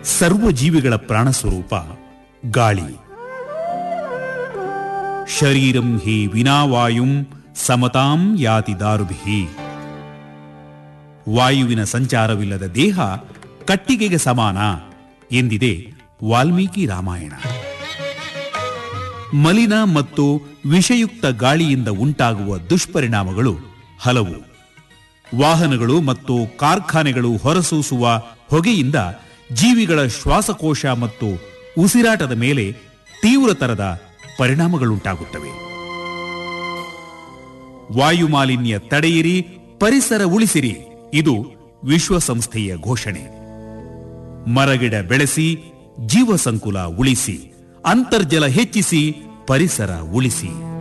ಸರ್ವ ಜೀವಿಗಳ ಪ್ರಾಣಸ್ವರೂಪ ಗಾಳಿ ಶರೀರಂ ಹಿ ವಿನಾವಾಯುಂ ಸಮತಾಂ ಯಾತಿ ದಾರುಭಿ ವಾಯುವಿನ ಸಂಚಾರವಿಲ್ಲದ ದೇಹ ಕಟ್ಟಿಗೆಗೆ ಸಮಾನ ಎಂದಿದೆ ವಾಲ್ಮೀಕಿ ರಾಮಾಯಣ ಮಲಿನ ಮತ್ತು ವಿಷಯುಕ್ತ ಗಾಳಿಯಿಂದ ಉಂಟಾಗುವ ದುಷ್ಪರಿಣಾಮಗಳು ಹಲವು ವಾಹನಗಳು ಮತ್ತು ಕಾರ್ಖಾನೆಗಳು ಹೊರಸೂಸುವ ಹೊಗೆಯಿಂದ ಜೀವಿಗಳ ಶ್ವಾಸಕೋಶ ಮತ್ತು ಉಸಿರಾಟದ ಮೇಲೆ ತೀವ್ರತರದ ಪರಿಣಾಮಗಳುಂಟಾಗುತ್ತವೆ ವಾಯು ಮಾಲಿನ್ಯ ತಡೆಯಿರಿ ಪರಿಸರ ಉಳಿಸಿರಿ ಇದು ವಿಶ್ವಸಂಸ್ಥೆಯ ಘೋಷಣೆ ಮರಗಿಡ ಬೆಳೆಸಿ ಜೀವಸಂಕುಲ ಉಳಿಸಿ ಅಂತರ್ಜಲ ಹೆಚ್ಚಿಸಿ ಪರಿಸರ ಉಳಿಸಿ